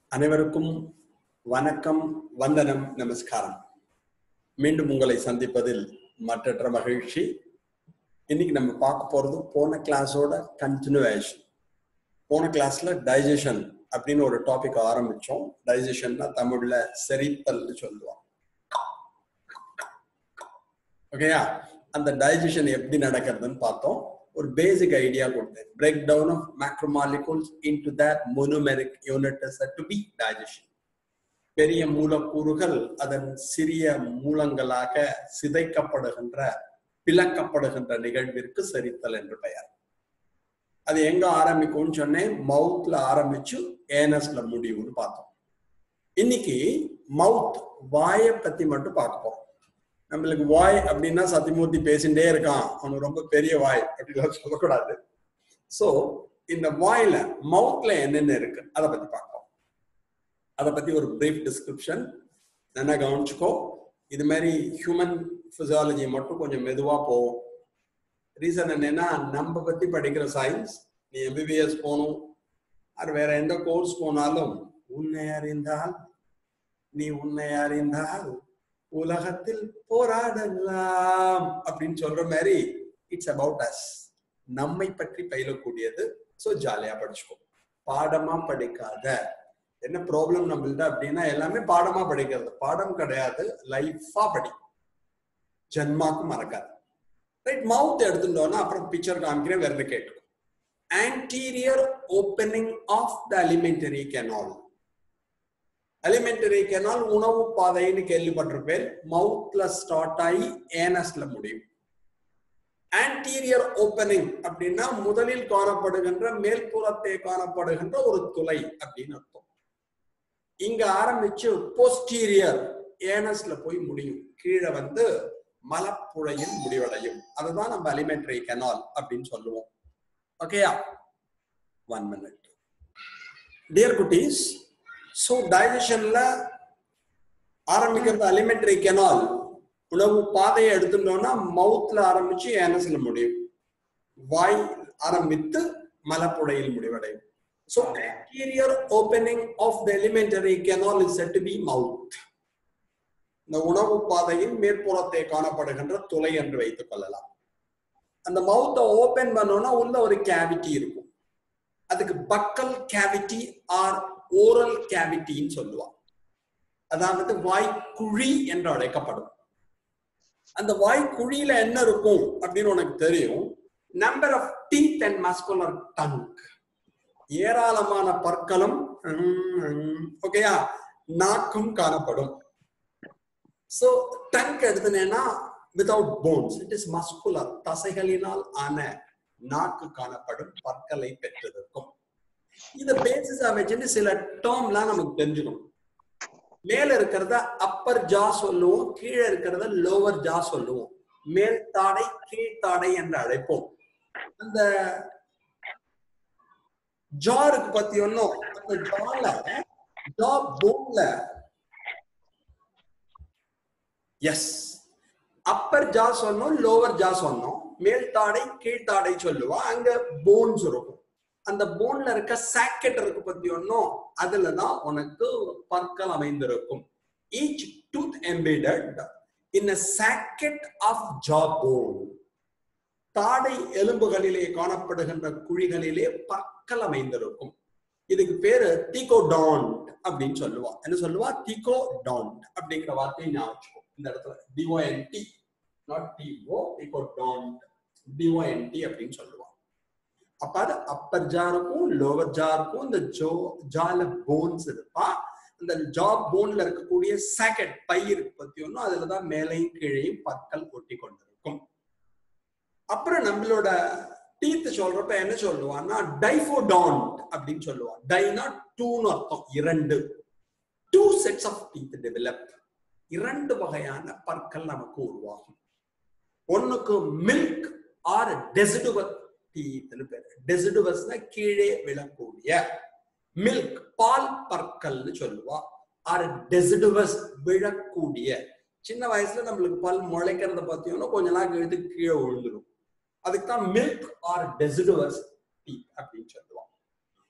அனைவருக்கும் வணக்கம் வந்தனம் நமஸ்காரம் மீண்டும் உங்களை சந்திப்பதில் மற்றற்ற மகிழ்ச்சி இன்னைக்கு நம்ம பார்க்க போறது போன கிளாஸோட கண்டினியூவேஷன் போன கிளாஸ்ல டைஜஷன் அப்படின்னு ஒரு டாபிக் ஆரம்பிச்சோம் டைஜஷன்னா தமிழ்ல செரித்தல்னு சொல்லுவோம் ஓகேயா அந்த டைஜஷன் எப்படி நடக்கிறதுன்னு பார்த்தோம் ஒரு பேசிக் ஐடியா கொடுத்தேன் break down of macromolecules into that monomeric unit to be digestion பெரிய மூலக்கூறுகள் அதன் சிறிய மூலங்களாக சிதைக்கப்படுகின்ற பிளக்கப்படுகின்ற நிகழ்விற்கு செரித்தல் என்று பெயர் அது எங்க ஆரம்பிக்கும்னு சொன்னேன் மவுத்ல ஆரம்பிச்சு ஏனஸ்ல முடிவுன்னு பார்த்தோம் இன்னைக்கு மவுத் வாயை பத்தி மட்டும் பார்க்க போறோம் நம்மளுக்கு வாய் அப்படின்னா சத்தியமூர்த்தி பேசிட்டே இருக்கான் அவனுக்கு ரொம்ப பெரிய வாய் அப்படிலாம் சொல்லக்கூடாது சோ இந்த வாயில மவுத்ல என்னென்ன இருக்கு அதை பத்தி பார்க்கலாம் அதை பத்தி ஒரு பிரீஃப் டிஸ்கிரிப்ஷன் நல்லா கவனிச்சுக்கோ இது மாதிரி ஹியூமன் பிசியாலஜி மட்டும் கொஞ்சம் மெதுவா போகும் ரீசன் என்னன்னா நம்ம பத்தி படிக்கிற சயின்ஸ் நீ எம்பிபிஎஸ் போகணும் அது வேற எந்த கோர்ஸ் போனாலும் உன்னை அறிந்தால் நீ உன்னை அறிந்தால் உலகத்தில் போராடலாம் அப்படின்னு சொல்ற மாதிரி இட்ஸ் அபவுட் அஸ் நம்மை பற்றி பயிலக்கூடியது ஸோ ஜாலியா படிச்சுக்கோ பாடமா படிக்காத என்ன ப்ராப்ளம் நம்மள்ட்ட அப்படின்னா எல்லாமே பாடமா படிக்கிறது பாடம் கிடையாது லைஃபா படி ஜென்மாக்கும் மறக்காது ரைட் மவுத் எடுத்துட்டோம்னா அப்புறம் பிக்சர் காமிக்கிறேன் வேற கேட்டுக்கும் anterior opening of the alimentary canal alimentary canal உணவு பாதைன்னு கேள்விப்பட்டிருப்பேன் மவுத்ல ஸ்டார்ட் ஆகி ஏனஸ்ல முடியும் ஆன்டீரியர் ஓப்பனிங் அப்படின்னா முதலில் காணப்படுகின்ற மேல்புறத்தை காணப்படுகின்ற ஒரு துளை அப்படின்னு அர்த்தம் இங்க ஆரம்பிச்சு போஸ்டீரியர் ஏனஸ்ல போய் முடியும் கீழே வந்து மலப்புழையில் முடிவடையும் அதுதான் நம்ம அலிமெண்டரி கெனால் அப்படின்னு சொல்லுவோம் ஓகேயா ஒன் மினிட் டியர் குட்டீஸ் ஸோ டைஜஷன்ல ஆரம்பிக்கிறது அலிமெண்டரி கெனால் உணவு பாதையை எடுத்துட்டோம்னா மவுத்ல ஆரம்பிச்சு ஏனஸ்ல முடியும் வாய் ஆரம்பித்து மலப்புழையில் முடிவடையும் so anterior opening of the alimentary canal is said to be mouth இந்த உணவு பாதையின் மேற்புறத்தை காணப்படுகின்ற துளை என்று வைத்துக் கொள்ளலாம் அந்த மவுத்தை ஓபன் பண்ணோம்னா உள்ள ஒரு கேவிட்டி இருக்கும் அதுக்கு பக்கல் கேவிட்டி ஆர் ஓரல் கேவிட்டின்னு சொல்லுவான் அதாவது வாய்க்குழி என்று அழைக்கப்படும் அந்த வாய்க்குழியில என்ன இருக்கும் அப்படின்னு உனக்கு தெரியும் number of teeth and muscular tongue ஏராளமான பற்களும் ஓகேயா நாக்கும் காணப்படும் சோ டங்க் எடுத்தனேன்னா without bones it is muscular தசைகளினால் ஆன நாக்கு காணப்படும் பற்களை பெற்றிருக்கும் இத பேசிஸா வச்சுட்டு சில டேர்ம்லாம் நமக்கு தெரிஞ்சுக்கணும் மேல இருக்கிறத அப்பர் ஜா சொல்லுவோம் கீழே இருக்கிறத லோவர் ஜா சொல்லுவோம் மேல் தாடை கீழ்த்தாடை என்று அழைப்போம் அந்த ஜாருக்கு பத்தி ஒன்னும் அந்த ஜால ஜா போன்ல எஸ் அப்பர் ஜா சொன்னோம் லோவர் ஜா சொன்னோம் மேல் தாடை கீழ்த்தாடை சொல்லுவோம் அங்க போன்ஸ் இருக்கும் அந்த போன்ல இருக்க சாக்கெட் இருக்கு பத்தி ஒன்னும் அதுலதான் உனக்கு பற்கள் அமைந்திருக்கும் each tooth embedded in socket of jaw bone தாடை எலும்புகளிலே காணப்படுகின்ற குழிகளிலே பற்கள் அமைந்திருக்கும் இதுக்கு பேரு டிகோடான்ட் அப்படின்னு சொல்லுவா என்ன சொல்லுவா டிகோடான்ட் அப்படிங்கிற வார்த்தையை ஞாபகம் இந்த இடத்துல டிஓஎன்டி நாட் டிஓ டிகோடான்ட் டிஓஎன்டி அப்படின்னு சொல்லுவான் அப்ப அது அப்பர் ஜாருக்கும் லோவர் ஜாருக்கும் இந்த ஜோ ஜால போன்ஸ் இருப்பா அந்த ஜா போன்ல இருக்கக்கூடிய சாக்கெட் பயிர் பத்தி ஒன்றும் அதுலதான் மேலையும் கீழையும் பற்கள் ஒட்டி கொண்டிருக்கும் அப்புறம் நம்மளோட டீத் சொல்றப்ப என்ன சொல்லுவான்னா டைஃபோடான்ட் அப்படின்னு சொல்லுவான் டைனா டூன்னு அர்த்தம் இரண்டு two sets of teeth develop இரண்டு வகையான பற்கள் நமக்கு உருவாகும் ஒண்ணுக்கு மில்க் ஆர் டெசிடுவஸ் டீத்னு பேரு டெசிடுவஸ்னா கீழே விழக்கூடிய மில்க் பால் பற்கள்னு சொல்லுவா ஆர் டெசிடுவஸ் விழக்கூடிய சின்ன வயசுல நம்மளுக்கு பல் முளைக்கிறத பத்தியோம்னா கொஞ்ச நாள் கழித்து கீழே விழுந்துடும் அதுக்கு தான் மில்க் ஆர் டெசிடுவஸ் டீத் அப்படின்னு சொல்லுவான்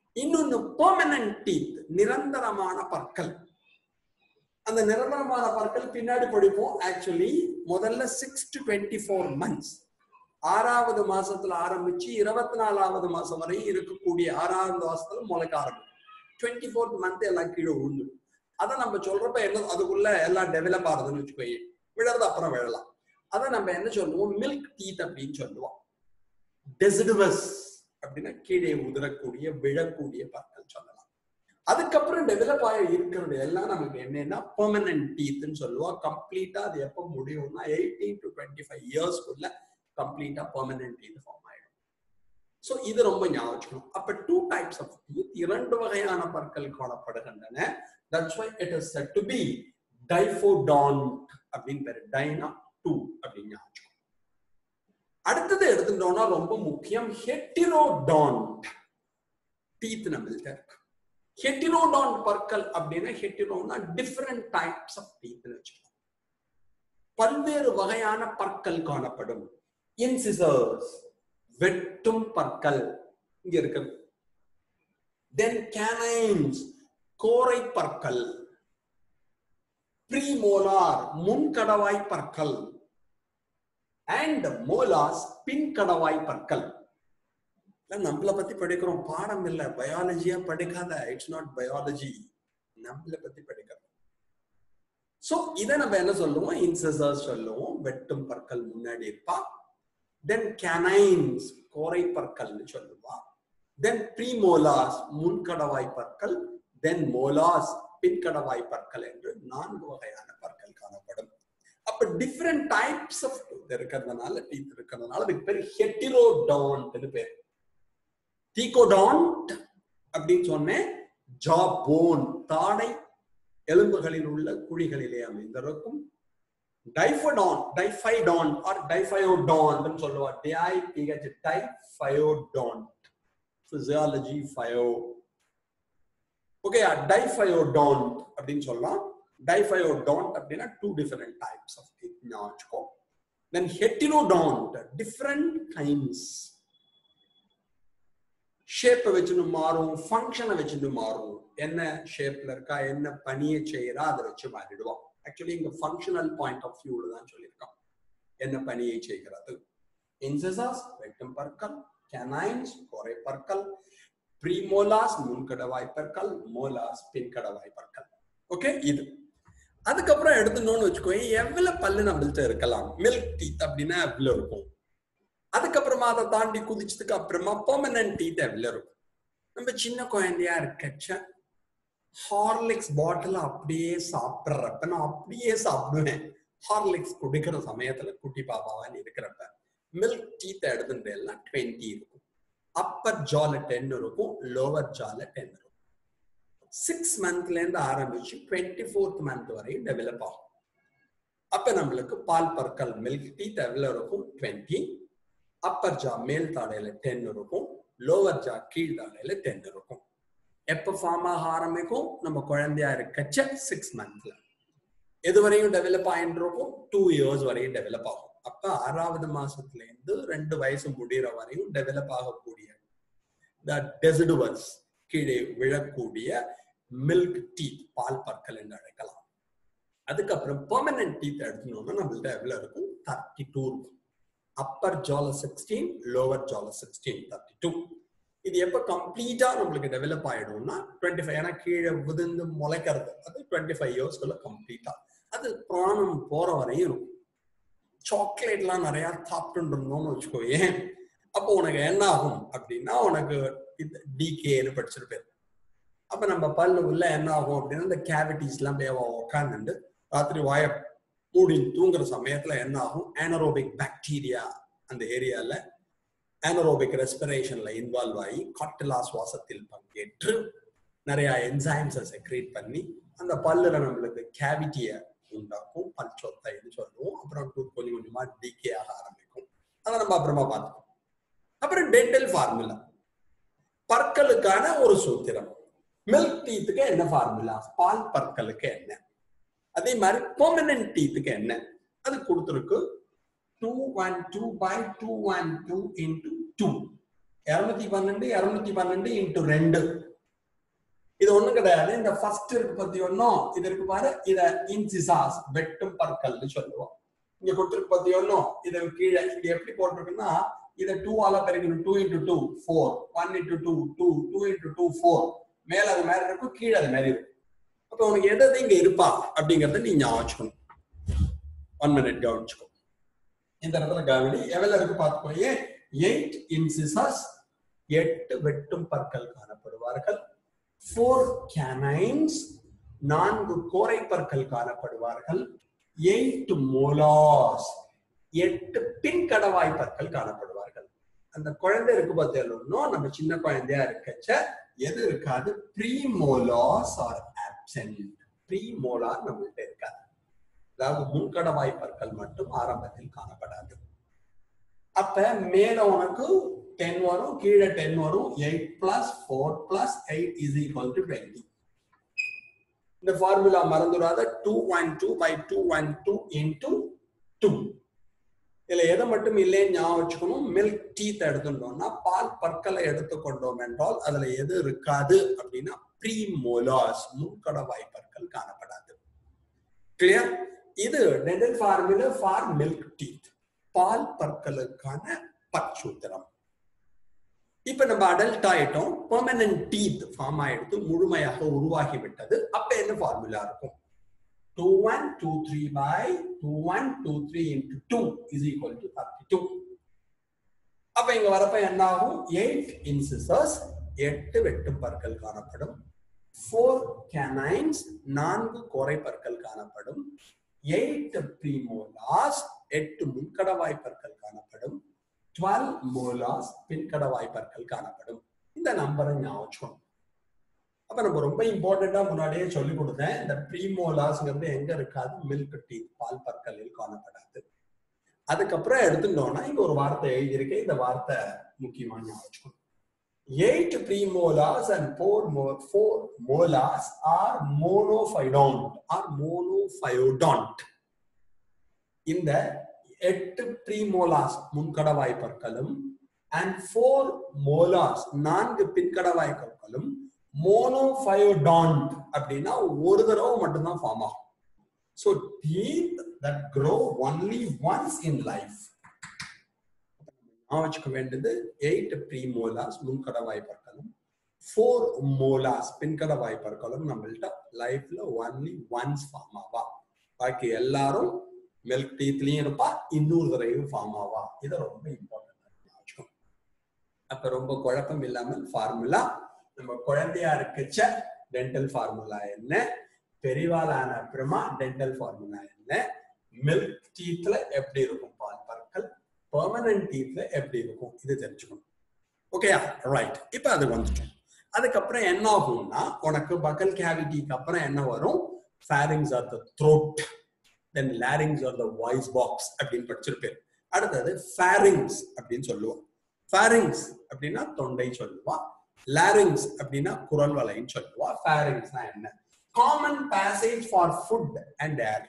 இன்னொன்னு பெர்மனன்ட் டீத் நிரந்தரமான பற்கள் அந்த நிரந்தரமான பற்கள் பின்னாடி படிப்போம் ஆக்சுவலி முதல்ல six to twenty four months ஆறாவது மாசத்துல ஆரம்பிச்சு இருபத்தி நாலாவது மாசம் வரை இருக்கக்கூடிய ஆறாவது மாசத்துல முளைக்க ஆரம்பிக்கும் டுவெண்ட்டி ஃபோர்த் மந்த் எல்லாம் கீழே விழுந்துடும் அதை நம்ம சொல்றப்ப என்ன அதுக்குள்ள எல்லாம் டெவலப் ஆகுதுன்னு வச்சுக்கோங்க விழறது அப்புறம் விழலாம் அதை நம்ம என்ன சொல்லுவோம் மில்க் டீத் அப்படின்னு சொல்லுவோம் டெசிடுவஸ் அப்படின்னா கீழே உதிரக்கூடிய விழக்கூடிய பற்கள் சொல்லலாம் அதுக்கப்புறம் டெவலப் ஆகி இருக்கிறது எல்லாம் நமக்கு என்னன்னா பெர்மனன்ட் டீத்னு சொல்லுவோம் கம்ப்ளீட்டா அது எப்போ முடியும்னா எயிட்டீன் டு டுவெண்ட்டி ஃபைவ் இயர்ஸ்க்குள்ள கம்ப்ளீட்டா பெர்மனன்ட் டீத் ஃபார்ம் ஆயிடும் ஸோ இது ரொம்ப ஞாபகம் வச்சுக்கணும் அப்ப டூ டைப்ஸ் ஆஃப் டீத் இரண்டு வகையான பற்கள் காணப்படுகின்றன that's why it is said to be diphyodont அப்படின்னு பேரு டைனா டூ அப்படின்னு ஞாபகம் வச்சுக்கணும். அடுத்தது எடுத்துட்டோம்னா ரொம்ப முக்கியம் ஹெட்டிரோடான்ட் டீத் நம்மள்ட்ட இருக்கு ஹெட்டிரோடான்ட் பற்கள் அப்படின்னா ஹெட்டிரோனா டிஃபரெண்ட் டைப்ஸ் ஆஃப் டீத்னு வச்சுக்கலாம் பல்வேறு வகையான பற்கள் காணப்படும் இன்சிசர்ஸ் வெட்டும் பற்கள் இங்க இருக்கு தென் கேனைன்ஸ் கோரை பற்கள் ப்ரீமோலார் முன்கடவாய் பற்கள் அண்ட் மோலாஸ் பின்கடவாய் பற்கள் நம்மளை பத்தி படிக்கிறோம் பாடம் இல்ல பயாலஜியா படிக்காத இட்ஸ் நாட் பயாலஜி நம்மளை பத்தி படிக்கிறோம் சோ இதை நம்ம என்ன சொல்லுவோம் இன்சசர்ஸ் சொல்லுவோம் வெட்டும் பற்கள் முன்னாடி இருப்பா தென் கேனைன்ஸ் கோரை பற்கள்னு சொல்லுவா தென் ப்ரீமோலாஸ் முன்கடவாய் பற்கள் தென் மோலாஸ் பின்கடவாய் பற்கள் என்று நான்கு வகையான பற்கள் காணப்படும் அப்ப டிஃப்ரெண்ட் டைப்ஸ் ஆஃப் டூத் இருக்கிறதுனால டீத் இருக்கிறதுனால அதுக்கு பேர் ஹெட்டிரோடான்ட்னு பேர் தீகோடான்ட் அப்படின்னு சொன்னேன் ஜா போன் தாடை எலும்புகளில் உள்ள குழிகளிலே அமைந்திருக்கும் டைஃபடான் டைஃபைடான் ஆர் டைஃபயோடான் சொல்லுவா டிஐ பிஹெச் டைஃபயோடான் பிசியாலஜி ஃபயோ ஓகே டைஃபயோடான் அப்படின்னு சொல்லலாம் டைஃபயோடான்ட் அப்படின்னா two different types of teeth ஞாபகம் தென் ஹெட்டிரோடான்ட் டிஃபரெண்ட் கைண்ட்ஸ் ஷேப்பை வச்சுன்னு மாறும் ஃபங்க்ஷனை வச்சுட்டு மாறும் என்ன ஷேப்ல இருக்கா என்ன பணியை செய்யறா அதை வச்சு மாறிடுவோம் ஆக்சுவலி இங்க ஃபங்க்ஷனல் பாயிண்ட் ஆஃப் வியூல தான் சொல்லியிருக்கோம் என்ன பணியை செய்கிறது இன்சசாஸ் வெட்டும் பற்கள் கேனைன்ஸ் கோரை பற்கள் ப்ரீமோலாஸ் முன்கடவாய் பற்கள் மோலாஸ் பின்கடவாய் பற்கள் ஓகே இது அதுக்கப்புறம் எடுத்துட்டோம்னு வச்சுக்கோங்க எவ்வளவு பல்லு நம்மள்ட்ட இருக்கலாம் மில்க் டீத் அப்படின்னா எவ்வளவு இருக்கும் அதுக்கப்புறமா அதை தாண்டி குதிச்சதுக்கு அப்புறமா பெர்மனன்ட் டீத் எவ்வளவு இருக்கும் நம்ம சின்ன குழந்தையா இருக்கச்ச ஹார்லிக்ஸ் பாட்டில் அப்படியே சாப்பிட்றப்ப நான் அப்படியே சாப்பிடுவேன் ஹார்லிக்ஸ் குடிக்கிற சமயத்துல குட்டி பாப்பாவான்னு இருக்கிறப்ப மில்க் டீத் எடுத்துட்டு எல்லாம் டுவெண்ட்டி இருக்கும் அப்பர் ஜால டென் இருக்கும் லோவர் ஜால டென் இருக்கும் சிக்ஸ் மந்த்ல இருந்து ஆரம்பிச்சு டுவெண்ட்டி ஃபோர்த் மந்த் வரையும் டெவலப் ஆகும் அப்ப நம்மளுக்கு பால் பற்கள் மில்க் டீத் எவ்வளவு இருக்கும் டுவெண்ட்டி அப்பர் ஜா மேல் தாடையில டென் இருக்கும் லோவர் ஜா கீழ் தாடையில டென் இருக்கும் எப்ப ஃபார்ம் ஆக ஆரம்பிக்கும் நம்ம குழந்தையா இருக்கச்ச சிக்ஸ் மந்த்ல எது வரையும் டெவலப் ஆயிட்டு இருக்கும் டூ இயர்ஸ் வரையும் டெவலப் ஆகும் அப்ப ஆறாவது மாசத்துல இருந்து ரெண்டு வயசு முடிகிற வரையும் டெவலப் ஆகக்கூடிய இந்த டெசிடுவர்ஸ் கீழே விழக்கூடிய மில்க் டீத் பால் பற்கள் என்று அழைக்கலாம் அதுக்கப்புறம் பெர்மனன்ட் டீத் எடுக்கணும்னா நம்மள்ட்ட எவ்வளவு இருக்கும் தேர்ட்டி டூ இருக்கும் அப்பர் ஜால சிக்ஸ்டீன் லோவர் ஜால சிக்ஸ்டீன் தேர்ட்டி டூ இது எப்ப கம்ப்ளீட்டா நம்மளுக்கு டெவலப் ஆயிடும்னா டுவெண்ட்டி ஃபைவ் ஏன்னா கீழே விழுந்து முளைக்கிறது அது டுவெண்ட்டி ஃபைவ் இயர்ஸ்க்குள்ள கம்ப்ளீட்டா அது பிராணம் போற வரையும் இருக்கும் சாக்லேட்லாம் நிறைய சாப்பிட்டு இருந்தோம்னு வச்சுக்கோ ஏன் அப்போ உனக்கு என்ன ஆகும் அப்படின்னா உனக்கு டிகேன்னு படிச்சிருப்பேன் அப்ப நம்ம பல்லு உள்ள என்ன ஆகும் அப்படின்னா இந்த கேவிட்டிஸ் எல்லாம் பேவா உக்காந்துட்டு ராத்திரி வாய மூடி தூங்குற சமயத்துல என்ன ஆகும் ஆனரோபிக் பாக்டீரியா அந்த ஏரியால ஆனரோபிக் ரெஸ்பிரேஷன்ல இன்வால்வ் ஆகி காட்டிலா சுவாசத்தில் பங்கேற்று நிறைய என்சைம்ஸை செக்ரேட் பண்ணி அந்த பல்லுல நம்மளுக்கு கேவிட்டியை உண்டாக்கும் பல் சொத்தைன்னு சொல்லுவோம் அப்புறம் டூத் கொஞ்சம் கொஞ்சமா டிகே ஆக ஆரம்பிக்கும் அதை நம்ம அப்புறமா பார்த்துக்கோம் அப்புறம் டென்டல் ஃபார்முலா பற்களுக்கான ஒரு சூத்திரம் மில்க் டீத்துக்கு என்ன ஃபார்முலா பால் பற்களுக்கு என்ன அதே மாதிரி பெர்மனன்ட் டீத்துக்கு என்ன அது கொடுத்துருக்கு two one two by two one two into two இருநூத்தி பன்னெண்டு இருநூத்தி பன்னெண்டு இன்டூ ரெண்டு இது ஒண்ணும் கிடையாது இந்த ஃபர்ஸ்ட் இருக்கு பத்தி ஒன்னும் இது இருக்கு பாரு இத இன்சிசாஸ் வெட்டும் பற்கள்னு சொல்லுவோம் இங்க கொடுத்துருக்கு பத்தி ஒன்னும் இது கீழே இங்க எப்படி போட்டிருக்குன்னா இதை டூ ஆல பெருக்கணும் two into two four one into two two two into two four மேல அது மாதிரி இருக்கும் கீழே அது மாதிரி இருக்கும் அப்ப உனக்கு எது எது இங்க இருப்பா அப்படிங்கறத நீ ஞாபகம் வச்சுக்கணும் ஒன் மினிட் கவனிச்சுக்கோ இந்த இடத்துல கவனி எவ்வளவு இருக்கு பார்த்துக்கோ எயிட் இன்சிசஸ் எட்டு வெட்டும் பற்கள் காணப்படுவார்கள் ஃபோர் கேனைன்ஸ் நான்கு கோரை பற்கள் காணப்படுவார்கள் எயிட் மோலாஸ் எட்டு பின்கடவாய் பற்கள் காணப்படுவார்கள் அந்த குழந்தை இருக்கு பார்த்தீங்கன்னா நம்ம சின்ன குழந்தையா இருக்கச்ச எது இருக்காது premolars or absent premolar நம்மள்ட்ட இருக்காது அதாவது முன்கடவாய் பற்கள் மட்டும் ஆரம்பத்தில் காணப்படாது அப்ப மேல உனக்கு டென் வரும் கீழே டென் வரும் eight plus four plus eight is equal to twenty இந்த ஃபார்முலா மறந்துடாத two one two by two one two into two இதுல எதை மட்டும் இல்லைன்னு ஞாபகம் வச்சுக்கணும் மில்க் டீத் எடுத்துட்டோம்னா பால் பற்களை எடுத்துக்கொண்டோம் என்றால் அதுல எது இருக்காது அப்படின்னா ப்ரீ மோலாஸ் முன்கடவாய் பற்கள் காணப்படாது கிளியர் இது dental formula for milk teeth பால் பற்களுக்கான பச்சூத்திரம் இப்ப நம்ம அடல்ட் ஆயிட்டோம் பெர்மனன்ட் டீத் ஃபார்ம் ஆயிடுத்து முழுமையாக உருவாகி விட்டது அப்ப என்ன ஃபார்முலா இருக்கும் two one two three by two one two three into two is equal to thirty two அப்ப இங்க வரப்ப என்ன ஆகும் எயிட் இன்சிசஸ் எட்டு வெட்டு பற்கள் காணப்படும் ஃபோர் கேனைன்ஸ் நான்கு கோரை பற்கள் காணப்படும் எயிட் ப்ரீமோலாஸ் எட்டு முன்கடவாய் பற்கள் காணப்படும் டுவெல் மோலாஸ் பின்கடவாய் பற்கள் காணப்படும் இந்த நம்பரை ஞாபகம் அப்ப நம்ம ரொம்ப இம்பார்ட்டண்டா முன்னாடியே சொல்லி கொடுத்தேன் இந்த ப்ரீமோலாஸ்ங்கிறது எங்க இருக்காது மில்க் டீ பால் பற்களில் காணப்படாது அதுக்கப்புறம் எடுத்துட்டோம்னா இங்க ஒரு வார்த்தை எழுதியிருக்கேன் இந்த வார்த்தை முக்கியமா ஞாபகம் eight premolars and four four molars or monophyodont or monophyodont இந்த எட்டு ப்ரீமோலாஸ் முன்கடவாய் பற்களும் அண்ட் ஃபோர் மோலாஸ் நான்கு பின்கடவாய் பற்களும் மோனோஃபயோடான்ட் அப்படின்னா ஒரு தடவை மட்டும்தான் ஃபார்ம் ஆகும் so teeth that grow only once in life நான் வச்சுக்க வேண்டியது எயிட் ப்ரீமோலாஸ் முன்கடவாய் பற்களும் ஃபோர் மோலாஸ் பின்கடவாய் பற்களும் நம்மள்ட்ட லைஃப்ல ஒன்லி ஒன்ஸ் ஃபார்ம் ஆவா பாக்கி எல்லாரும் மில்க் டீத்லயும் இருப்பா இன்னொரு தடவையும் ஃபார்ம் ஆவா இது ரொம்ப இம்பார்ட்டன்ட் வச்சுக்கோங்க அப்ப ரொம்ப குழப்பம் இல்லாமல் ஃபார்முலா நம்ம குழந்தையா இருக்கச்ச டென்டல் ஃபார்முலா என்ன பெரிவாலான அப்புறமா டென்டல் ஃபார்முலா என்ன மில்க் டீத்ல எப்படி இருக்கும் பால் பற்கள் பெர்மனன்ட் டீத்ல எப்படி இருக்கும் இது தெரிஞ்சுக்கணும் ஓகேயா ரைட் இப்ப அது வந்துட்டோம் அதுக்கப்புறம் என்ன ஆகும்னா உனக்கு பக்கல் கேவிட்டிக்கு அப்புறம் என்ன வரும் pharynx or the throat then larynx or the voice box அப்படின்னு படிச்சிருப்பேன் அடுத்தது ஃபேரிங்ஸ் அப்படின்னு சொல்லுவோம் ஃபேரிங்ஸ் அப்படின்னா தொண்டை சொல்லுவா லாரிங்ஸ் அப்படின்னா குரல் வலைன்னு சொல்லுவா ஃபேரிங்ஸ்னா என்ன common passage for food and air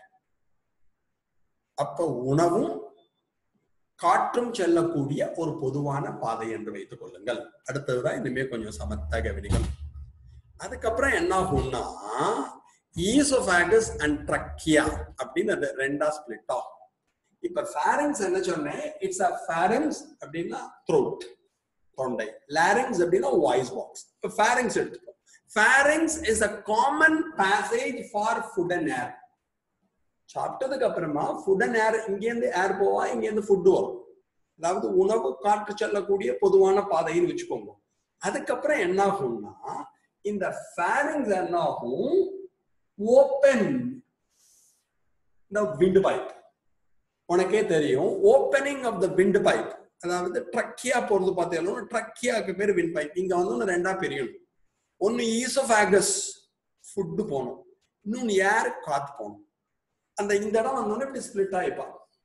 அப்ப உணவும் காற்றும் செல்லக்கூடிய ஒரு பொதுவான பாதை என்று வைத்துக் கொள்ளுங்கள் அடுத்ததுதான் இனிமே கொஞ்சம் சமத்த கவனிகள் அதுக்கப்புறம் என்ன ஆகும்னா ஈசோஃபாகஸ் அண்ட் ட்ரக்கியா அப்படின்னு அது ரெண்டா ஸ்பிளிட் ஆகும் இப்ப ஃபேரங்ஸ் என்ன சொன்னேன் இட்ஸ் அ ஃபேரங்ஸ் அப்படின்னா த்ரோட் தொண்டை லாரிங்ஸ் அப்படின்னா வாய்ஸ் பாக்ஸ் இப்ப ஃபேரங்ஸ் எடுத்துக்கோ pharynx is a common passage for food and air சாப்பிட்டதுக்கு அப்புறமா ஃபுட் அண்ட் ஏர் இங்கேருந்து ஏர் போவா இங்கேருந்து ஃபுட் வரும் அதாவது உணவு காற்று செல்லக்கூடிய பொதுவான பாதைன்னு வச்சுக்கோங்க அதுக்கப்புறம் என்ன ஆகும்னா இந்த ஃபேரிங்ஸ் என்ன ஆகும் ஓப்பன் இந்த விண்ட் பைப் உனக்கே தெரியும் opening of the windpipe அதாவது ட்ரக்கியா போறது பார்த்தீங்கன்னா ட்ரக்கியாக்கு பேர் விண்ட் பைப் இங்க வந்து ஒன்று ரெண்டா பிரியணும் ஒன்னு ஈசோஃபாகஸ் ஃபுட்டு போகணும் இன்னொன்னு ஏர் காத்து போகணும் அந்த இந்த இடம் வந்தோடனே இப்படி ஸ்பிளிட் ஆயிப்பா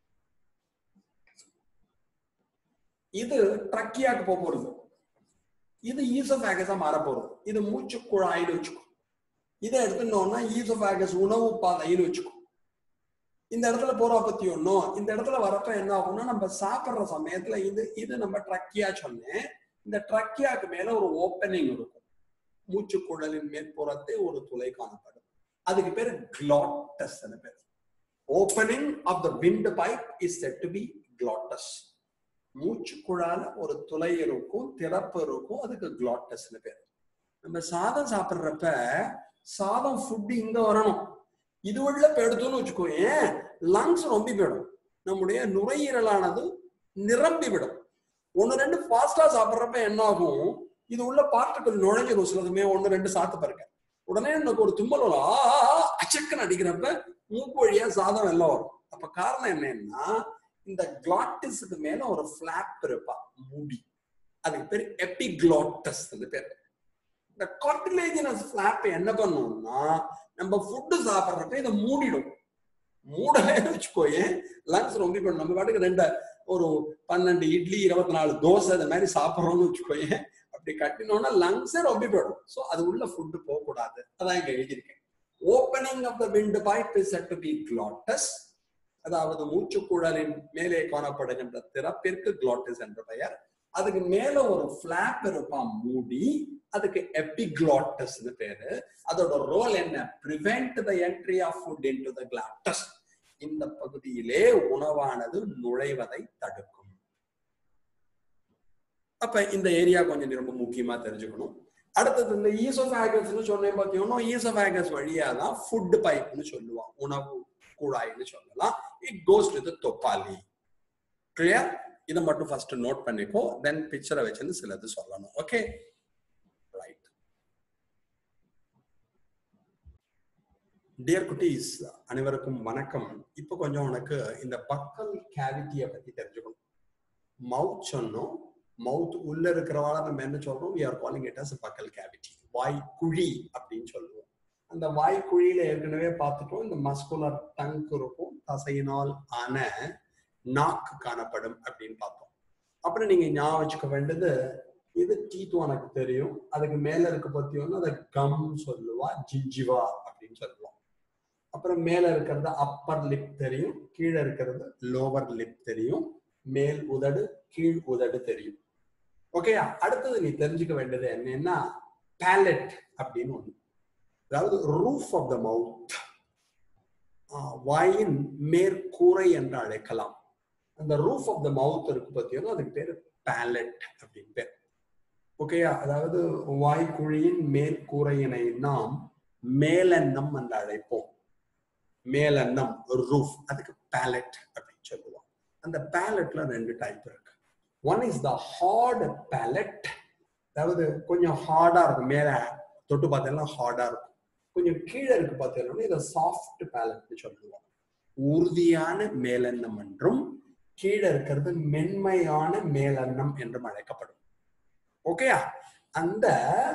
இது ட்ரக்கியாக்கு போக போறது இது ஈசோஃபாகஸா மாற போறது இது மூச்சு குழாயின்னு வச்சுக்கோ இதை எடுத்துட்டோம்னா ஈசோஃபாகஸ் உணவு பாதைன்னு வச்சுக்கோ இந்த இடத்துல போறா பத்தி ஒன்றும் இந்த இடத்துல வரப்ப என்ன ஆகும்னா நம்ம சாப்பிடுற சமயத்துல இது இது நம்ம ட்ரக்கியா சொன்னேன் இந்த ட்ரக்கியாக்கு மேல ஒரு ஓப்பனிங் இருக்கும் மூச்சுக்குழலின் மேற்புறத்தே ஒரு துளை காணப்படும் அதுக்கு பேரு கிளாட்டஸ் பேர் opening of the windpipe is said to be glottis மூச்சுக்குழால ஒரு துளை இருக்கும் திறப்பு இருக்கும் அதுக்கு கிளாட்டஸ்னு பேர் நம்ம சாதம் சாப்பிடுறப்ப சாதம் ஃபுட் இங்க வரணும் இது உள்ள எடுத்தோம்னு வச்சுக்கோ ஏன் லங்ஸ் ரொம்பி போயிடும் நம்முடைய நுரையீரலானது நிரம்பி விடும் ஒன்னு ரெண்டு ஃபாஸ்டா சாப்பிட்றப்ப என்ன ஆகும் இது உள்ள பார்ட்டிகள் நுழைஞ்சிடும் சிலதுமே ஒன்னு ரெண்டு சாத்து பாருங்க உடனே எனக்கு ஒரு தும்மல் வரும் ஆ அச்சக்கன் அடிக்கிறப்ப மூக்கு வழியா சாதம் எல்லாம் வரும் அப்ப காரணம் என்னன்னா இந்த கிளாட்டிஸுக்கு மேல ஒரு பிளாப் இருப்பா மூடி அதுக்கு பேர் எபிக்ளாட்டஸ் பேர் இந்த கார்டிலேஜினஸ் பிளாப் என்ன பண்ணும்னா நம்ம ஃபுட்டு சாப்பிட்றப்ப இதை மூடிடும் மூடலைன்னு வச்சுக்கோயே லங்ஸ் ரொம்ப பண்ணும் நம்ம பாட்டுக்கு ரெண்டு ஒரு பன்னெண்டு இட்லி இருபத்தி நாலு தோசை இந்த மாதிரி சாப்பிட்றோம்னு வச்சுக்கோயே அப்படி கட்டினோம்னா லங்ஸே ரொம்ப போயிடும் ஸோ அது உள்ள ஃபுட்டு போகக்கூடாது அதான் இங்க எழுதியிருக்கேன் opening of the windpipe is said to be glottis அதாவது மூச்சுக்குழலின் மேலே காணப்படுகின்ற திறப்பிற்கு கிளாட்டஸ் என்ற பெயர் அதுக்கு மேல ஒரு பிளாப் இருப்பான் மூடி அதுக்கு எபிக்ளாட்டஸ்னு பேரு அதோட ரோல் என்ன prevent the entry of food into the glottis இந்த பகுதியிலே உணவானது நுழைவதை தடுக்கும் அப்ப இந்த ஏரியா கொஞ்சம் ரொம்ப முக்கியமா தெரிஞ்சுக்கணும் அடுத்தது இந்த ஈசோஃபேகஸ்னு சொன்னேன் பார்த்தீங்கன்னா ஈசோஃபேகஸ் வழியா தான் ஃபுட் பைப்னு சொல்லுவான் உணவு குழாய்னு சொல்லலாம் இட் கோஸ் டு த தொப்பாலி கிளியர் இதை மட்டும் ஃபர்ஸ்ட் நோட் பண்ணிக்கோ தென் பிக்சரை வச்சுன்னு சிலது சொல்லணும் ஓகே ரைட் டியர் குட்டீஸ் அனைவருக்கும் வணக்கம் இப்போ கொஞ்சம் உனக்கு இந்த பக்கல் கேவிட்டியை பத்தி தெரிஞ்சுக்கணும் மவுத் சொன்னோம் மவுத் உள்ள இருக்கிறவால நம்ம என்ன சொல்றோம் we are calling it as buccal cavity வாய் குழி அப்படின்னு சொல்லுவோம் அந்த வாய் குழியில ஏற்கனவே பார்த்துட்டோம் இந்த மஸ்குலர் டங்க் இருக்கும் தசையினால் ஆன நாக்கு காணப்படும் அப்படின்னு பார்த்தோம் அப்புறம் நீங்க ஞாபகம் வச்சுக்க வேண்டியது இது டீத் உனக்கு தெரியும் அதுக்கு மேல இருக்க பத்தியோன்னா அதை கம் சொல்லுவா ஜிஞ்சிவா அப்படின்னு சொல்லுவோம் அப்புறம் மேல இருக்கிறது அப்பர் லிப் தெரியும் கீழே இருக்கிறது லோவர் லிப் தெரியும் மேல் உதடு கீழ் உதடு தெரியும் ஓகேயா அடுத்தது நீ தெரிஞ்சுக்க வேண்டியது என்னன்னா பேலட் அப்படின்னு ஒண்ணு அதாவது ரூஃப் ஆஃப் த மவுத் வாயின் மேற்கூரை என்று அழைக்கலாம் அந்த ரூஃப் ஆஃப் த மவுத் இருக்கு பார்த்தீங்கன்னா அதுக்கு பேரு பேலட் அப்படின்னு பேர் ஓகேயா அதாவது வாய்க்குழியின் மேற்கூரையினை நாம் மேலெண்ணம் என்று அழைப்போம் மேலெண்ணம் ரூஃப் அதுக்கு பேலட் அப்படின்னு சொல்லுவோம் அந்த பேலட்ல ரெண்டு டைப் இருக்கு one is the hard palate அதாவது கொஞ்சம் ஹார்டா இருக்கும் மேல தொட்டு பார்த்தீங்கன்னா ஹார்டா இருக்கும் கொஞ்சம் கீழே இருக்கு பார்த்தீங்கன்னா இதை சாஃப்ட் பேலட்னு சொல்லுவோம் உறுதியான மேலெண்ணம் என்றும் கீழே இருக்கிறது மென்மையான மேலெண்ணம் என்றும் அழைக்கப்படும் ஓகேயா அந்த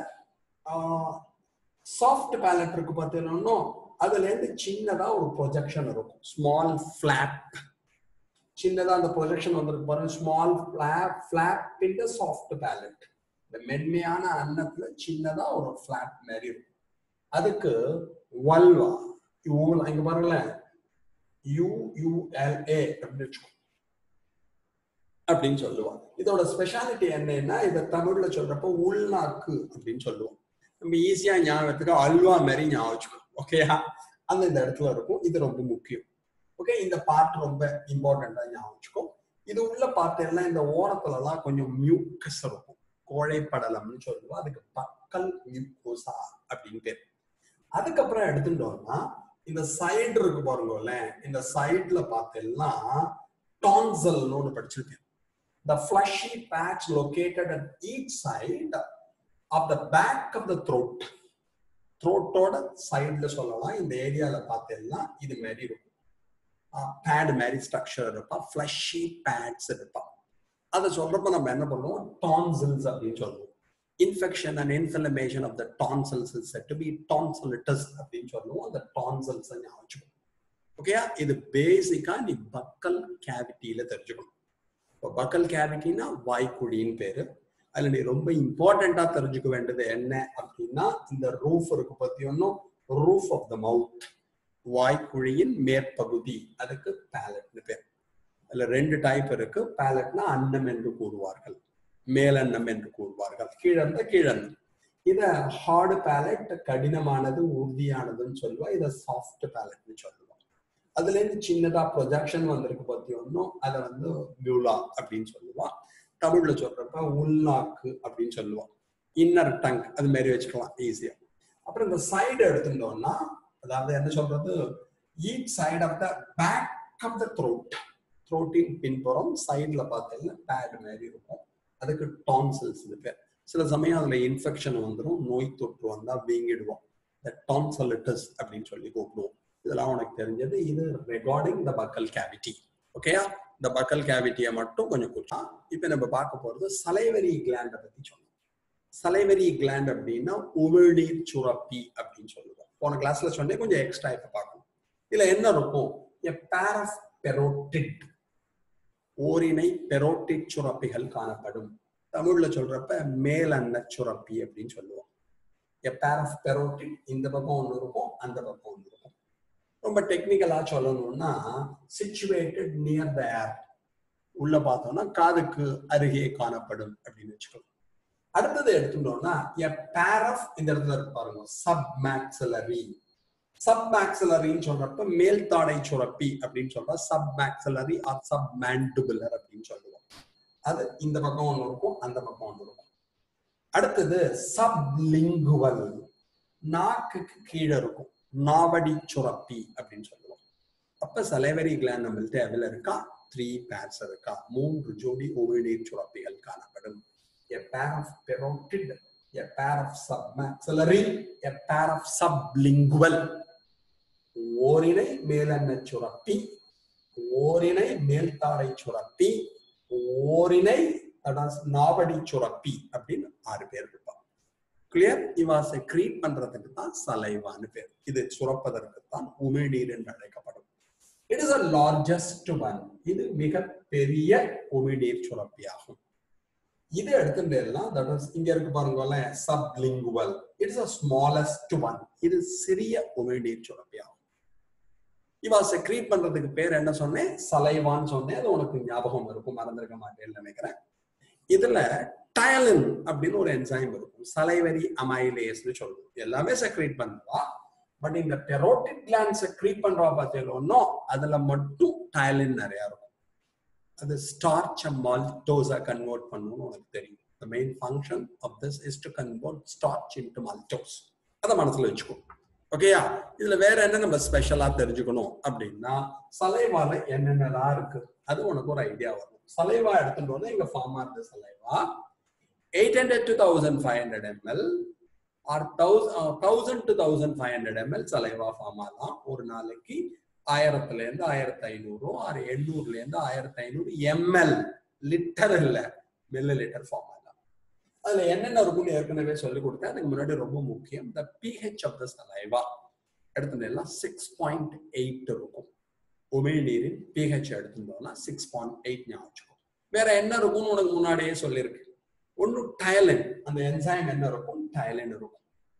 சாஃப்ட் பேலட் இருக்கு பார்த்தீங்கன்னா அதுல இருந்து சின்னதா ஒரு ப்ரொஜெக்ஷன் இருக்கும் ஸ்மால் ஃபிளாப் சின்னதா அந்த ப்ரொஜெக்ஷன் வந்திருக்கு பாருங்க ஸ்மால் ஃபிளாப் ஃபிளாப் இந்த சாஃப்ட் பேலட் இந்த மென்மையான அன்னத்துல சின்னதா ஒரு ஃபிளாப் மாதிரி இருக்கும் அதுக்கு வல்வா இங்க பாருங்களேன் யூயூஎல்ஏ அப்படின்னு வச்சுக்கோ அப்படின்னு சொல்லுவாங்க இதோட ஸ்பெஷாலிட்டி என்னன்னா இதை தமிழ்ல சொல்றப்ப உள்நாக்கு அப்படின்னு சொல்லுவோம் நம்ம ஈஸியா ஞாபகத்துக்கு அல்வா மாதிரி ஞாபகம் வச்சுக்கோ ஓகேயா அந்த இந்த இடத்துல இருக்கும் இது ரொம்ப முக்கியம் ஓகே இந்த பார்ட் ரொம்ப இம்பார்ட்டண்டா ஞாபகம் வச்சுக்கோ இது உள்ள பார்ட் எல்லாம் இந்த ஓரத்துல எல்லாம் கொஞ்சம் மியூக்கஸ் இருக்கும் கோழைப்படலம்னு சொல்லுவோம் அதுக்கு பக்கல் மியூக்கோசா அப்படின்னு பேர் அதுக்கப்புறம் எடுத்துட்டோம்னா இந்த சைடு இருக்கு பாருங்கல்ல இந்த சைட்ல பார்த்தேன்னா டான்சல்னு ஒன்று படிச்சிருக்கேன் the fleshy patch located at each side of the back of the throat த்ரோட்டோட சைட்ல சொல்லலாம் இந்த ஏரியால பார்த்தீங்கன்னா இது மாதிரி இருக்கும் பேட் மாதிரி ஸ்ட்ரக்சர் இருப்பா ஃபிளஷி பேட்ஸ் இருப்பா அதை சொல்றப்ப நம்ம என்ன பண்ணுவோம் டான்சில்ஸ் அப்படின்னு சொல்லுவோம் infection and inflammation of the tonsils is said to be tonsillitis அப்படின்னு சொல்லுவோம் அந்த டான்சில்ஸ் ஞாபகம் ஓகேயா இது பேசிக்கா நீ பக்கல் கேவிட்டியில தெரிஞ்சுக்கணும் இப்போ பக்கல் கேவிட்டினா வாய்க்குழின்னு பேரு அதுல நீ ரொம்ப இம்பார்ட்டண்டா தெரிஞ்சுக்க வேண்டியது என்ன அப்படின்னா இந்த ரூஃப் இருக்கு பத்தி ஒன்னும் ரூஃப் ஆஃப் த மவுத் வாய்க்குழியின் மேற்பகுதி அதுக்கு பேலட்னு பேர் அதுல ரெண்டு டைப் இருக்கு பேலட்னா அன்னம் என்று கூறுவார்கள் மேலன்னம் என்று கூறுவார்கள் கீழன்ன கீழன்னம் இத ஹார்டு பேலட் கடினமானது உறுதியானதுன்னு சொல்லுவா இத சாஃப்ட் பேலட்னு சொல்லுவோம் அதுல இருந்து சின்னதா ப்ரொஜெக்ஷன் வந்திருக்கு பத்தி ஒன்றும் அதை வந்து மியூலா அப்படின்னு சொல்லுவான் தமிழ்ல சொல்றப்ப உள்நாக்கு அப்படின்னு சொல்லுவான் இன்னர் டங் அது மாதிரி வச்சுக்கலாம் ஈஸியா அப்புறம் இந்த சைடு எடுத்துட்டோம்னா அதாவது என்ன சொல்றது each side of the back of the throat த்ரோட்டின் பின்புறம் சைட்ல பார்த்தீங்கன்னா பேட் மாதிரி இருக்கும் அதுக்கு டான்சல்ஸ் பேர் சில சமயம் அதுல இன்ஃபெக்ஷன் வந்துடும் நோய் தொற்று வந்தா வீங்கிடுவோம் இந்த டான்சலிட்டஸ் அப்படின்னு சொல்லி கூப்பிடுவோம் இதெல்லாம் உனக்கு தெரிஞ்சது இது ரெகார்டிங் த பக்கல் கேவிட்டி ஓகேயா இந்த பக்கல் கேவிட்டியை மட்டும் கொஞ்சம் குறிச்சா இப்ப நம்ம பார்க்க போறது சலைவரி கிளாண்ட பத்தி சொன்னோம் சலைவரி கிளாண்ட் அப்படின்னா உமிழ்நீர் சுரப்பி அப்படின்னு சொல்லுவோம் போன கிளாஸ்ல சொன்னேன் கொஞ்சம் எக்ஸ்ட்ரா இப்ப பார்க்கணும் இதுல என்ன இருக்கும் எ பேர் ஆஃப் பெரோட்டிட் ஓரினை பெரோட்டிட் சுரப்பிகள் காணப்படும் தமிழ்ல சொல்றப்ப மேலன்ன சுரப்பி அப்படின்னு சொல்லுவோம் எ பேர் ஆஃப் பெரோட்டிட் இந்த பக்கம் ஒன்று இருக்கும் அந்த பக்கம் ஒன்று இருக்கும் ரொம்ப டெக்னிக்கலா சொல்லணும்னா சிச்சுவேட்டட் நியர் த ஏர் உள்ள பார்த்தோம்னா காதுக்கு அருகே காணப்படும் அப்படின்னு வச்சுக்கணும் அடுத்தது எடுத்துட்டோம்னா எ பேர் ஆஃப் இந்த இடத்துல இருக்கு பாருங்க சப் மேக்ஸலரி சப் மேக்ஸலரின்னு சொல்றப்ப மேல் தாடை சுரப்பி அப்படின்னு சொல்ற submaxillary or submandibular அப்படின்னு சொல்லுவோம் அது இந்த பக்கம் ஒன்று இருக்கும் அந்த பக்கம் ஒன்று இருக்கும் அடுத்தது சப் லிங்குவல் நாக்குக்கு கீழே இருக்கும் நாவடி சுரப்பி அப்படின்னு சொல்லுவோம் அப்ப சலைவரி கிளாண்ட் நம்மள்ட்ட எவ்வளவு இருக்கா த்ரீ பேர்ஸ் இருக்கா மூன்று ஜோடி உமிழ்நீர் சுரப்பிகள் காணப்படும் a pair of parotid, a pair of submaxillary, a pair of sublingual. ஓரினை மேலெண்ண சுரப்பி ஓரினை மேல்தாடை சுரப்பி ஓரினை நாவடி சுரப்பி அப்படின்னு ஆறு பேர் இருப்பாங்க கிளியர் இவா செக்ரீட் பண்றதுக்கு தான் சலைவான்னு பேர் இது சுரப்பதற்கு தான் உமிழ்நீர் என்று அழைக்கப்படும் it is a largest one இது மிக பெரிய உமிழ்நீர் சுரப்பி ஆகும் இது எடுத்துட்டேன்னா தட் இஸ் இங்க இருக்கு பாருங்க sublingual it's a smallest one இது சிறிய உமிழ்நீர் சுரப்பி ஆகும் இவா செக்ரீட் பண்றதுக்கு பேர் என்ன சொன்னேன் சலைவான்னு சொன்னேன் அது உனக்கு ஞாபகம் இருக்கும் மறந்துருக்க மாட்டேன்னு நினைக்கிறேன் இதுல டயலின் அப்படின்னு ஒரு என்சைம் இருக்கும் சலைவரி அமைலேஸ்னு சொல்லுவோம் எல்லாமே செக்ரீட் பண்ணுவா பட் இந்த பெரோட்டிக் கிளாண்ட் செக்ரீட் பண்றா பார்த்தீங்கன்னா அதுல மட்டும் டயலின் நிறைய இருக்கும் அது ஸ்டார்ச் மால்டோஸா கன்வெர்ட் பண்ணணும்னு உனக்கு தெரியும் the main function of this is to convert starch into maltose அதை மனசுல வச்சுக்கோ ஓகேயா இதுல வேற என்ன நம்ம ஸ்பெஷலா தெரிஞ்சுக்கணும் அப்படின்னா சலைவால என்னென்னலாம் இருக்கு அது உனக்கு ஒரு ஐடியா வரும் சலைவா எடுத்துட்டு வந்து இங்க ஃபார்ம் ஆகுது saliva eight hundred to thousand five hundred ML or thousand to thousand five hundred ML saliva form ஆகலாம் ஒரு நாளைக்கு ஆயிரத்துல இருந்து ஆயிரத்தி ஐநூறு ஆறு எண்ணூறுல இருந்து ஆயிரத்தி ஐநூறு எம்எல் லிட்டர் இல்ல மில்லி லிட்டர் ஃபார்ம் ஆகலாம் அதுல என்னென்ன இருக்கும்னு ஏற்கனவே சொல்லி கொடுத்தேன் அதுக்கு முன்னாடி ரொம்ப முக்கியம் the pH of the saliva எடுத்துட்டேன்னா சிக்ஸ் பாயிண்ட் எயிட் இருக்கும் உமிழ்நீரின் பிஹெச் எடுத்துட்டோம்னா சிக்ஸ் பாயிண்ட் எயிட் ஞாபகம் வேற என்ன இருக்கும்னு உனக்கு முன்னாடியே சொல்லியிருக்கு ஒன்னு டயலின் அந்த என்சைம் என்ன இருக்கும் டயலின் இருக்கும்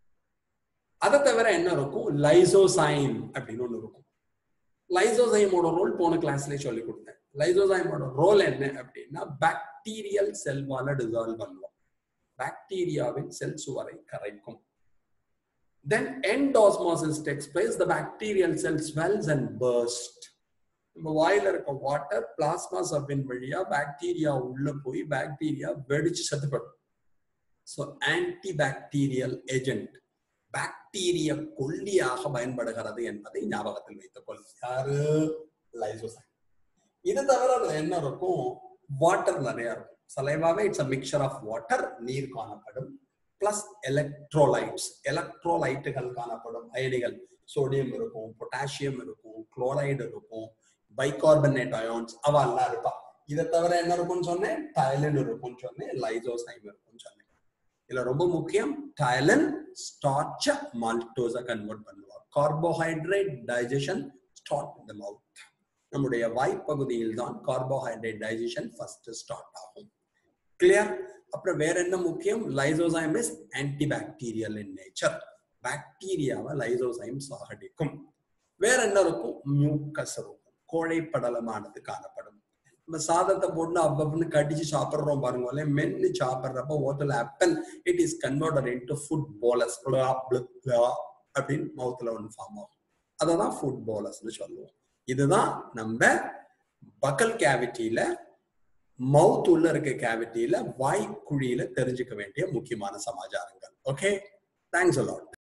அதை தவிர என்ன இருக்கும் லைசோசைம் அப்படின்னு ஒண்ணு இருக்கும் லைசோசைமோட ரோல் போன கிளாஸ்லயே சொல்லி கொடுத்தேன் லைசோசைமோட ரோல் என்ன அப்படின்னா பாக்டீரியல் செல்வால டிசால்வ் பண்ணுவோம் பாக்டீரியாவின் செல் சுவரை கரைக்கும் then end osmosis takes place the bacterial cell swells and burst நம்ம வாயில இருக்க வாட்டர் பிளாஸ்மா சப்பின் வழியா பாக்டீரியா உள்ள போய் பாக்டீரியா வெடிச்சு செத்துப்படும் ஸோ ஆன்டி பாக்டீரியல் ஏஜென்ட் பாக்டீரிய கொல்லியாக பயன்படுகிறது என்பதை ஞாபகத்தில் வைத்துக் கொள் யாரு லைசோசைம் இது தவிர அதுல என்ன இருக்கும் வாட்டர் நிறைய இருக்கும் சலைவாவே it's a mixture of water நீர் காணப்படும் பிளஸ் எலக்ட்ரோலைட்ஸ் எலக்ட்ரோலைட்டுகள் காணப்படும் அயனிகள் சோடியம் இருக்கும் பொட்டாசியம் இருக்கும் குளோரைடு இருக்கும் பைகார்பனேட் அயான்ஸ் அவ எல்லாம் இருப்பா இதை தவிர என்ன இருக்கும்னு சொன்னேன் டயலின் இருக்கும்னு சொன்னேன் லைசோசைம் இருக்கும்னு சொன்னேன் இதுல ரொம்ப முக்கியம் டயலின் ஸ்டார்ச்ச மால்டோஸா கன்வெர்ட் பண்ணுவார் கார்போஹைட்ரேட் டைஜஷன் ஸ்டார்ட் இந்த மவுத் நம்முடைய வாய்ப்பகுதியில் தான் கார்போஹைட்ரேட் டைஜஷன் ஃபர்ஸ்ட் ஸ்டார்ட் ஆகும் கிளியர் அப்புறம் வேற என்ன முக்கியம் lysozyme is antibacterial in nature பாக்டீரியாவை லைசோசைம் சாகடிக்கும் வேற என்ன இருக்கும் மியூக்கஸ் இருக்கும் கோழை படலமானது காணப்படும் நம்ம சாதத்தை போட்டு அப்பப்பன்னு கடிச்சு சாப்பிடுறோம் பாருங்க மென்னு சாப்பிடுறப்ப what all happen it is converted into food bolus அப்படின்னு மவுத்துல ஒன்று ஃபார்ம் ஆகும் அதை தான் ஃபுட் போலஸ்னு சொல்லுவோம் இதுதான் நம்ம பக்கல் கேவிட்டியில மவுத் உள்ள இருக்க கேவிட்டியில வாய்க்குழியில தெரிஞ்சுக்க வேண்டிய முக்கியமான சமாச்சாரங்கள் ஓகே தேங்க்ஸ் அலாட்